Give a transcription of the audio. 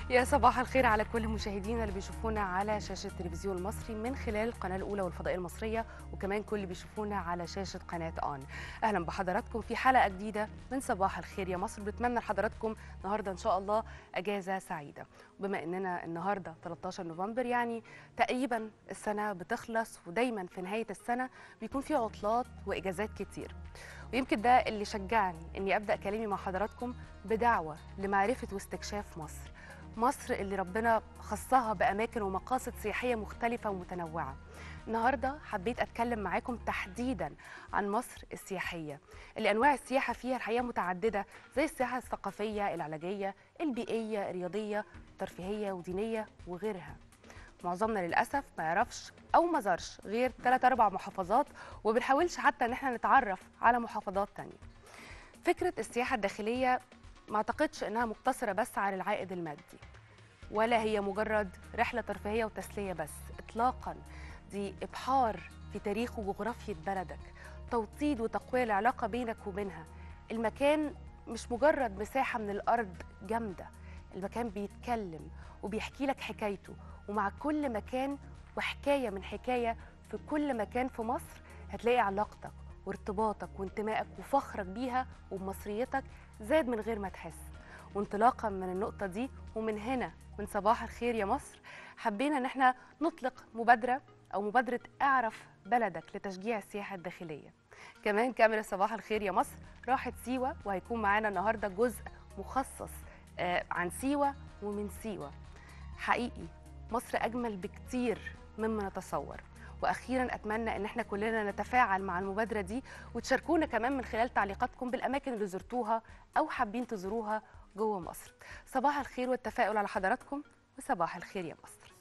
يا صباح الخير على كل مشاهدينا اللي بيشوفونا على شاشة التلفزيون المصري من خلال القناة الأولى والفضائية المصرية وكمان كل اللي بيشوفونا على شاشة قناة آن أهلا بحضراتكم في حلقة جديدة من صباح الخير يا مصر بنتمنى لحضراتكم النهاردة إن شاء الله أجازة سعيدة وبما إننا النهاردة 13 نوفمبر يعني تقريبا السنة بتخلص ودايما في نهاية السنة بيكون في عطلات وإجازات كتير ويمكن ده اللي شجعني إني أبدأ كلامي مع حضراتكم بدعوة لمعرفة واستكشاف مصر مصر اللي ربنا خصها بأماكن ومقاصد سياحية مختلفة ومتنوعة النهاردة حبيت أتكلم معاكم تحديدا عن مصر السياحية اللي أنواع السياحة فيها الحقيقة متعددة زي السياحة الثقافية العلاجية البيئية الرياضية الترفيهية ودينية وغيرها معظمنا للأسف ما يعرفش أو ما زارش غير 3 أربع محافظات وبنحاولش حتى إن احنا نتعرف على محافظات تانية فكرة السياحة الداخلية ما اعتقدش انها مقتصره بس على العائد المادي ولا هي مجرد رحله ترفيهيه وتسليه بس اطلاقا دي ابحار في تاريخ وجغرافيه بلدك توطيد وتقويه العلاقه بينك وبينها المكان مش مجرد مساحه من الارض جامده المكان بيتكلم وبيحكي لك حكايته ومع كل مكان وحكايه من حكايه في كل مكان في مصر هتلاقي علاقتك وارتباطك وانتمائك وفخرك بيها وبمصريتك زاد من غير ما تحس وانطلاقا من النقطة دي ومن هنا من صباح الخير يا مصر حبينا ان احنا نطلق مبادرة او مبادرة اعرف بلدك لتشجيع السياحة الداخلية كمان كاميرا صباح الخير يا مصر راحت سيوة وهيكون معانا النهاردة جزء مخصص آه عن سيوة ومن سيوة حقيقي مصر اجمل بكتير مما نتصور واخيرا اتمنى ان احنا كلنا نتفاعل مع المبادره دي وتشاركونا كمان من خلال تعليقاتكم بالاماكن اللي زرتوها او حابين تزوروها جوه مصر صباح الخير والتفاؤل على حضراتكم وصباح الخير يا مصر